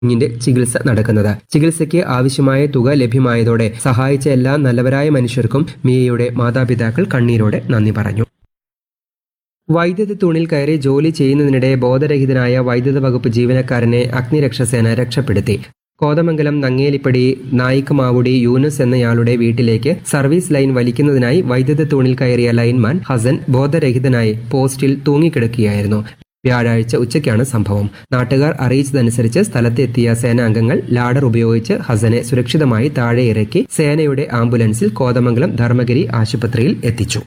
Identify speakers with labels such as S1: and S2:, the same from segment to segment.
S1: കുഞ്ഞിന്റെ ചികിത്സ നടക്കുന്നത് ചികിത്സയ്ക്ക് ആവശ്യമായ തുക ലഭ്യമായതോടെ സഹായിച്ച എല്ലാ നല്ലവരായ മനുഷ്യർക്കും മിയയുടെ മാതാപിതാക്കൾ കണ്ണീരോടെ നന്ദി പറഞ്ഞു വൈദ്യുതി തൂണിൽ കയറി ജോലി ചെയ്യുന്നതിനിടെ ബോധരഹിതനായ വൈദ്യുത വകുപ്പ് ജീവനക്കാരനെ അഗ്നിരക്ഷാസേന രക്ഷപ്പെടുത്തി കോതമംഗലം നങ്ങേലിപ്പടി നായിക്കമാവുടി യൂനുസ് എന്നയാളുടെ വീട്ടിലേക്ക് സർവീസ് ലൈൻ വലിക്കുന്നതിനായി വൈദ്യുത തൂണിൽ കയറിയ ലൈൻമാൻ ഹസൻ ബോധരഹിതനായി പോസ്റ്റിൽ തൂങ്ങിക്കിടക്കുകയായിരുന്നു വ്യാഴാഴ്ച ഉച്ചയ്ക്കാണ് സംഭവം നാട്ടുകാർ അറിയിച്ചതനുസരിച്ച് സ്ഥലത്തെത്തിയ സേനാംഗങ്ങൾ ലാഡർ ഉപയോഗിച്ച് ഹസനെ സുരക്ഷിതമായി താഴെ ഇറക്കി സേനയുടെ ആംബുലൻസിൽ കോതമംഗലം ധർമ്മഗിരി ആശുപത്രിയിൽ എത്തിച്ചു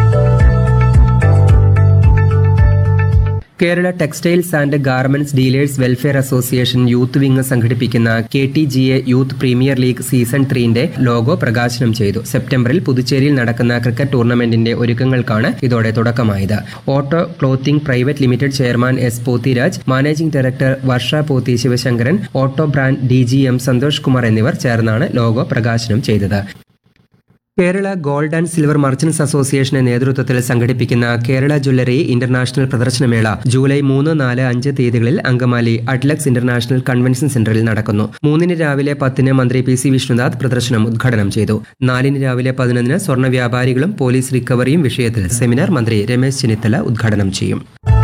S1: Kerala textiles and garments dealers welfare association youth wing സംഘടിപ്പിക്കുന്ന K T G A youth premier league season ത്രീന്റെ ലോഗോ പ്രകാശനം ചെയ്തു സെപ്റ്റംബറിൽ പുതുച്ചേരിയിൽ നടക്കുന്ന ക്രിക്കറ്റ് ടൂർണമെന്റിന്റെ ഒരുക്കങ്ങൾക്കാണ് ഇതോടെ തുടക്കമായത് Otto clothing private limited chairman S Pothiraj managing director Varsha Pothi Sivasankaran Otto brand D G M Santhosh Kumar എന്നിവർ ചേർന്നാണ് ലോഗോ പ്രകാശനം ചെയ്തത് Kerala gold and silver merchants അസോസിയേഷന്റെ നേതൃത്വത്തിൽ സംഘടിപ്പിക്കുന്ന കേരള ജ്വല്ലറി ഇന്റർനാഷണൽ പ്രദർശനമേള ജൂലൈ മൂന്ന് നാല് അഞ്ച് തീയതികളിൽ അങ്കമാലി അഡ്ലക്സ് ഇന്റർനാഷണൽ കൺവെൻഷൻ സെന്ററിൽ നടക്കുന്നു മൂന്നിന് രാവിലെ പത്തിന് മന്ത്രി പി സി വിഷ്ണുനാഥ് പ്രദർശനം ഉദ്ഘാടനം ചെയ്തു നാലിന് രാവിലെ പതിനൊന്നിന് സ്വർണ്ണ വ്യാപാരികളും പോലീസ് റിക്കവറിയും വിഷയത്തിൽ സെമിനാർ മന്ത്രി രമേശ് ചെന്നിത്തല ഉദ്ഘാടനം ചെയ്യും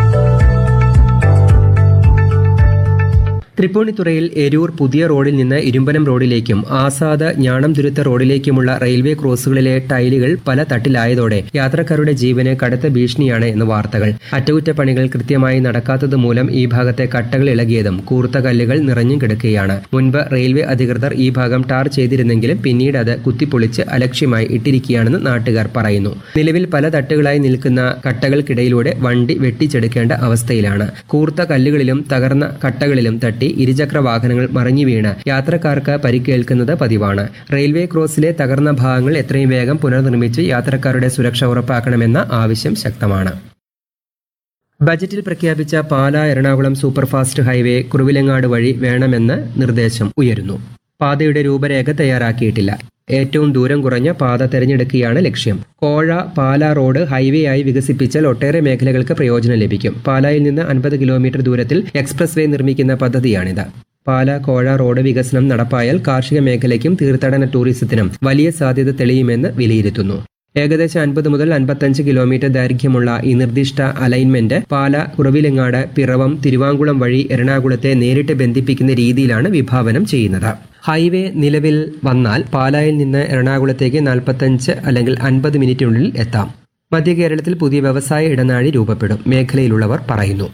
S1: തൃപ്പൂണിത്തുറയിൽ എരൂർ പുതിയ റോഡിൽ നിന്ന് ഇരുമ്പനം റോഡിലേക്കും ആസാദ് ഞാണംതുരുത്ത റോഡിലേക്കുമുള്ള റെയിൽവേ ക്രോസുകളിലെ ടൈലുകൾ പല തട്ടിലായതോടെ യാത്രക്കാരുടെ ജീവന് കടുത്ത ഭീഷണിയാണ് എന്ന് വാർത്തകൾ അറ്റകുറ്റപ്പണികൾ കൃത്യമായി നടക്കാത്തത് മൂലം ഈ ഭാഗത്തെ കട്ടകൾ ഇളകിയതും കൂർത്ത കല്ലുകൾ നിറഞ്ഞും കിടക്കുകയാണ് മുൻപ് റെയിൽവേ അധികൃതർ ഈ ഭാഗം ടാർ ചെയ്തിരുന്നെങ്കിലും പിന്നീട് അത് കുത്തിപ്പൊളിച്ച് അലക്ഷ്യമായി ഇട്ടിരിക്കുകയാണെന്ന് നാട്ടുകാർ പറയുന്നു നിലവിൽ പല തട്ടുകളായി നിൽക്കുന്ന കട്ടകൾക്കിടയിലൂടെ വണ്ടി വെട്ടിച്ചെടുക്കേണ്ട അവസ്ഥയിലാണ് കൂർത്ത കല്ലുകളിലും തകർന്ന കട്ടകളിലും തട്ടി ഇരുചക്ര വാഹനങ്ങൾ മറിഞ്ഞു വീണ് യാത്രക്കാർക്ക് പരിക്കേൽക്കുന്നത് പതിവാണ് റെയിൽവേ ക്രോസിലെ തകർന്ന ഭാഗങ്ങൾ എത്രയും വേഗം പുനർനിർമ്മിച്ച് യാത്രക്കാരുടെ സുരക്ഷ ഉറപ്പാക്കണമെന്ന ആവശ്യം ശക്തമാണ് ബജറ്റിൽ പ്രഖ്യാപിച്ച പാലാ എറണാകുളം സൂപ്പർഫാസ്റ്റ് ഹൈവേ കുറുവിലങ്ങാട് വഴി വേണമെന്ന് നിർദ്ദേശം ഉയരുന്നു പാതയുടെ രൂപരേഖ തയ്യാറാക്കിയിട്ടില്ല ഏറ്റവും ദൂരം കുറഞ്ഞ പാത തെരഞ്ഞെടുക്കുകയാണ് ലക്ഷ്യം കോഴ പാല റോഡ് ഹൈവേ ആയി വികസിപ്പിച്ചാൽ ഒട്ടേറെ മേഖലകൾക്ക് പ്രയോജനം ലഭിക്കും പാലായിൽ നിന്ന് അൻപത് കിലോമീറ്റർ ദൂരത്തിൽ എക്സ്പ്രസ് വേ നിർമ്മിക്കുന്ന പദ്ധതിയാണിത് പാല കോഴ റോഡ് വികസനം നടപ്പായാൽ കാർഷിക മേഖലയ്ക്കും തീർത്ഥാടന ടൂറിസത്തിനും വലിയ സാധ്യത തെളിയുമെന്ന് വിലയിരുത്തുന്നു ഏകദേശം അൻപത് മുതൽ അൻപത്തഞ്ച് കിലോമീറ്റർ ദൈർഘ്യമുള്ള ഈ നിർദ്ദിഷ്ട അലൈൻമെന്റ് പാല കുറവിലങ്ങാട് പിറവം തിരുവാങ്കുളം വഴി എറണാകുളത്തെ നേരിട്ട് ബന്ധിപ്പിക്കുന്ന രീതിയിലാണ് വിഭാവനം ചെയ്യുന്നത് ഹൈവേ നിലവിൽ വന്നാൽ പാലായിൽ നിന്ന് എറണാകുളത്തേക്ക് നാൽപ്പത്തഞ്ച് അല്ലെങ്കിൽ അൻപത് മിനിറ്റിനുള്ളിൽ എത്താം മധ്യ കേരളത്തിൽ പുതിയ വ്യവസായ ഇടനാഴി രൂപപ്പെടും മേഖലയിലുള്ളവർ പറയുന്നു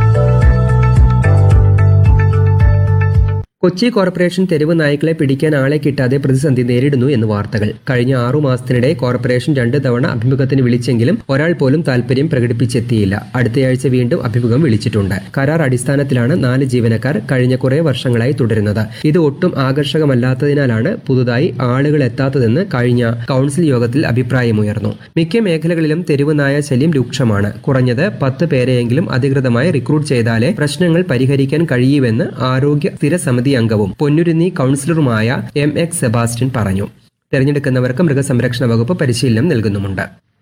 S1: കൊച്ചി കോർപ്പറേഷൻ തെരുവ് നായ്ക്കളെ പിടിക്കാൻ ആളെ കിട്ടാതെ പ്രതിസന്ധി നേരിടുന്നു എന്ന് വാർത്തകൾ കഴിഞ്ഞ ആറു മാസത്തിനിടെ കോർപ്പറേഷൻ രണ്ട് തവണ അഭിമുഖത്തിന് വിളിച്ചെങ്കിലും ഒരാൾ പോലും താൽപര്യം പ്രകടിപ്പിച്ചെത്തിയില്ല അടുത്തയാഴ്ച വീണ്ടും അഭിമുഖം വിളിച്ചിട്ടുണ്ട് കരാർ അടിസ്ഥാനത്തിലാണ് നാല് ജീവനക്കാർ കഴിഞ്ഞ കുറേ വർഷങ്ങളായി തുടരുന്നത് ഇത് ഒട്ടും ആകർഷകമല്ലാത്തതിനാലാണ് പുതുതായി ആളുകൾ എത്താത്തതെന്ന് കഴിഞ്ഞ കൌൺസിൽ യോഗത്തിൽ അഭിപ്രായമുയർന്നു മിക്ക മേഖലകളിലും തെരുവ് നായ ശല്യം രൂക്ഷമാണ് കുറഞ്ഞത് പത്ത് പേരെയെങ്കിലും അധികൃതമായി റിക്രൂട്ട് ചെയ്താലേ പ്രശ്നങ്ങൾ പരിഹരിക്കാൻ കഴിയൂവെന്ന് ആരോഗ്യ സ്ഥിരസമിതി അംഗവും പൊന്നുരുന്നി കൌൺസിലറുമായ എം എക്സ് സെബാസ്റ്റ്യൻ പറഞ്ഞു തെരഞ്ഞെടുക്കുന്നവർക്ക് മൃഗസംരക്ഷണ വകുപ്പ് പരിശീലനം നൽകുന്നുമുണ്ട്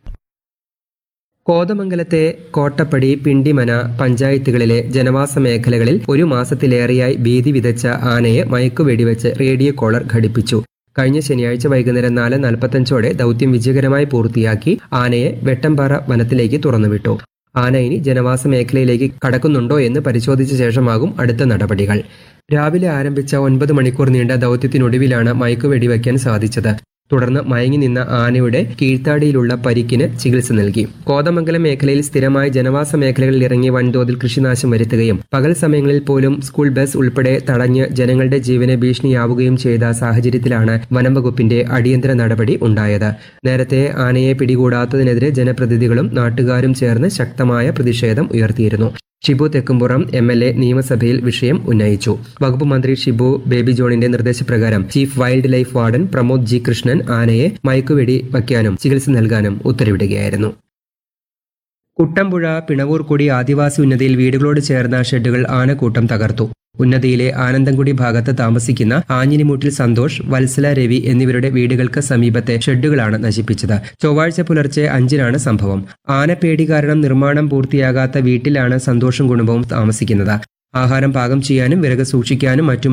S1: കോതമംഗലത്തെ കോട്ടപ്പടി പിണ്ടിമന പഞ്ചായത്തുകളിലെ ജനവാസ മേഖലകളിൽ ഒരു മാസത്തിലേറെയായി ഭീതി വിതച്ച ആനയെ മയക്കുവെടിവെച്ച് റേഡിയോ കോളർ ഘടിപ്പിച്ചു കഴിഞ്ഞ ശനിയാഴ്ച വൈകുന്നേരം നാല് നാൽപ്പത്തഞ്ചോടെ ദൗത്യം വിജയകരമായി പൂർത്തിയാക്കി ആനയെ വെട്ടംപാറ വനത്തിലേക്ക് തുറന്നുവിട്ടു ആന ഇനി ജനവാസ മേഖലയിലേക്ക് കടക്കുന്നുണ്ടോ എന്ന് പരിശോധിച്ച ശേഷമാകും അടുത്ത നടപടികൾ രാവിലെ ആരംഭിച്ച ഒൻപത് മണിക്കൂർ നീണ്ട ദൗത്യത്തിനൊടുവിലാണ് മയക്കു വെടിവയ്ക്കാൻ സാധിച്ചത് തുടർന്ന് മയങ്ങി നിന്ന ആനയുടെ കീഴ്ത്താടിയിലുള്ള പരിക്കിന് ചികിത്സ നൽകി കോതമംഗലം മേഖലയിൽ സ്ഥിരമായി ജനവാസ മേഖലകളിൽ ഇറങ്ങി വൻതോതിൽ കൃഷിനാശം വരുത്തുകയും പകൽ സമയങ്ങളിൽ പോലും സ്കൂൾ ബസ് ഉൾപ്പെടെ തടഞ്ഞ് ജനങ്ങളുടെ ജീവന് ഭീഷണിയാവുകയും ചെയ്ത സാഹചര്യത്തിലാണ് വനം വകുപ്പിന്റെ അടിയന്തര നടപടി ഉണ്ടായത് നേരത്തെ ആനയെ പിടികൂടാത്തതിനെതിരെ ജനപ്രതിനിധികളും നാട്ടുകാരും ചേർന്ന് ശക്തമായ പ്രതിഷേധം ഉയർത്തിയിരുന്നു Shibu Thekkumpuram M L A നിയമസഭയിൽ വിഷയം ഉന്നയിച്ചു വകുപ്പ് മന്ത്രി ഷിബു ബേബി ജോണിന്റെ നിർദ്ദേശപ്രകാരം chief wildlife warden Pramod G Krishnan ആനയെ മയക്കുവെടി വയ്ക്കാനും ചികിത്സ നൽകാനും ഉത്തരവിടുകയായിരുന്നു കുട്ടമ്പുഴ പിണവൂർക്കുടി ആദിവാസി ഉന്നതിയിൽ വീടുകളോട് ചേർന്ന ഷെഡുകൾ ആനക്കൂട്ടം തകർത്തു ഉന്നതിയിലെ ആനന്ദംകുടി ഭാഗത്ത് താമസിക്കുന്ന ആഞ്ഞിലിമൂട്ടിൽ സന്തോഷ് വത്സല രവി എന്നിവരുടെ വീടുകൾക്ക് സമീപത്തെ ഷെഡുകളാണ് നശിപ്പിച്ചത് ചൊവ്വാഴ്ച പുലർച്ചെ അഞ്ചിനാണ് സംഭവം ആനപ്പേടി കാരണം നിർമ്മാണം പൂർത്തിയാകാത്ത വീട്ടിലാണ് സന്തോഷും കുടുംബവും താമസിക്കുന്നത് ആഹാരം പാകം ചെയ്യാനും വിറക് സൂക്ഷിക്കാനും മറ്റും